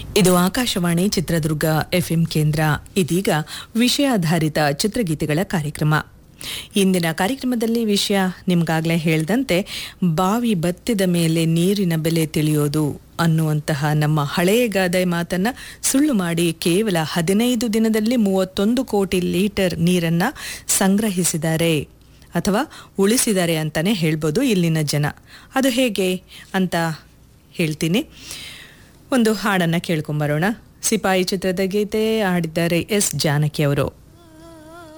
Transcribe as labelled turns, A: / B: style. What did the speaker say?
A: ಇದು ಆಕಾಶವಾಣಿ ಚಿತ್ರದುರ್ಗ ಎಫ್ಎಂ ಕೇಂದ್ರ ಇದೀಗ ವಿಷಯಾಧಾರಿತ ಚಿತ್ರಗೀತೆಗಳ ಕಾರ್ಯಕ್ರಮ ಇಂದಿನ ಕಾರ್ಯಕ್ರಮದಲ್ಲಿ ವಿಷಯ ನಿಮ್ಗಾಗಲೇ ಹೇಳ್ದಂತೆ ಬಾವಿ ಬತ್ತಿದ ಮೇಲೆ ನೀರಿನ ಬೆಲೆ ತಿಳಿಯೋದು ಅನ್ನುವಂತಹ ನಮ್ಮ ಹಳೆಯ ಗಾದೆ ಮಾತನ್ನ ಸುಳ್ಳು ಮಾಡಿ ಕೇವಲ ಹದಿನೈದು ದಿನದಲ್ಲಿ ಮೂವತ್ತೊಂದು ಕೋಟಿ ಲೀಟರ್ ನೀರನ್ನ ಸಂಗ್ರಹಿಸಿದ್ದಾರೆ ಅಥವಾ ಉಳಿಸಿದ್ದಾರೆ ಅಂತಾನೆ ಹೇಳ್ಬೋದು ಇಲ್ಲಿನ ಜನ ಅದು ಹೇಗೆ ಅಂತ ಹೇಳ್ತೀನಿ ಒಂದು ಹಾಡನ್ನ ಕೇಳ್ಕೊಂಬರೋಣ ಸಿಪಾಯಿ ಚಿತ್ರದ ಗೀತೆ ಹಾಡಿದ್ದಾರೆ ಎಸ್ ಜಾನಕಿ ಅವರು